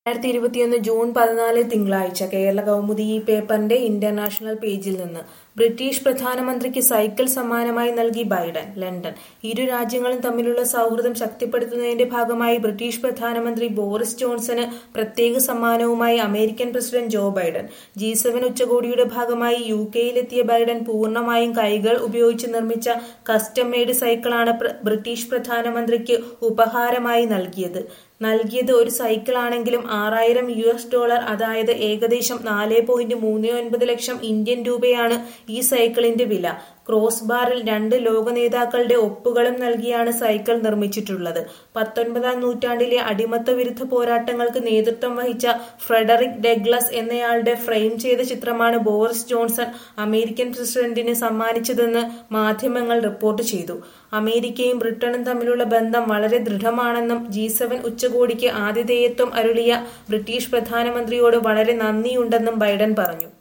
രണ്ടായിരത്തി ഇരുപത്തിയൊന്ന് ജൂൺ പതിനാല് തിങ്കളാഴ്ച കേരള കൗമുദി ഈ പേപ്പറിന്റെ ഇന്റർനാഷണൽ പേജിൽ നിന്ന് ബ്രിട്ടീഷ് പ്രധാനമന്ത്രിക്ക് സൈക്കിൾ സമ്മാനമായി നൽകി ബൈഡൻ ലണ്ടൻ ഇരു രാജ്യങ്ങളും തമ്മിലുള്ള സൗഹൃദം ശക്തിപ്പെടുത്തുന്നതിന്റെ ഭാഗമായി ബ്രിട്ടീഷ് പ്രധാനമന്ത്രി ബോറിസ് ജോൺസന് പ്രത്യേക സമ്മാനവുമായി American president Joe Biden G seven ഉച്ചകോടിയുടെ ഭാഗമായി യു കെയിലെത്തിയ ബൈഡൻ പൂർണ്ണമായും കൈകൾ ഉപയോഗിച്ച് നിർമ്മിച്ച കസ്റ്റം മെയ്ഡ് സൈക്കിളാണ് പ്ര- ബ്രിട്ടീഷ് പ്രധാനമന്ത്രിക്ക് ഉപഹാരമായി നൽകിയത് നൽകിയത് ഒരു സൈക്കിൾ ആണെങ്കിലും ആറായിരം യു എസ് ഡോളർ അതായത് ഏകദേശം നാല് പോയിന്റ് മൂന്ന് ഒൻപത് ലക്ഷം ഇന്ത്യൻ രൂപയാണ് ഈ സൈക്കിളിന്റെ വില ക്രോസ് ബാറിൽ രണ്ട് ലോക നേതാക്കളുടെ ഒപ്പുകളും നൽകിയാണ് സൈക്കിൾ നിർമ്മിച്ചിട്ടുള്ളത് പത്തൊൻപതാം നൂറ്റാണ്ടിലെ അടിമത്ത വിരുദ്ധ പോരാട്ടങ്ങൾക്ക് നേതൃത്വം വഹിച്ച ഫ്രെഡറിക് ഡെഗ്ലസ് എന്നയാളുടെ ഫ്രെയിം ചെയ്ത ചിത്രമാണ് ബോറിസ് ജോൺസൺ അമേരിക്കൻ പ്രസിഡന്റിന് സമ്മാനിച്ചതെന്ന് മാധ്യമങ്ങൾ റിപ്പോർട്ട് ചെയ്തു അമേരിക്കയും ബ്രിട്ടനും തമ്മിലുള്ള ബന്ധം വളരെ ദൃഢമാണെന്നും ജി സെവൻ ഉച്ചകോടിക്ക് ആതിഥേയത്വം അരുളിയ ബ്രിട്ടീഷ് പ്രധാനമന്ത്രിയോട് വളരെ നന്ദിയുണ്ടെന്നും ബൈഡൻ പറഞ്ഞു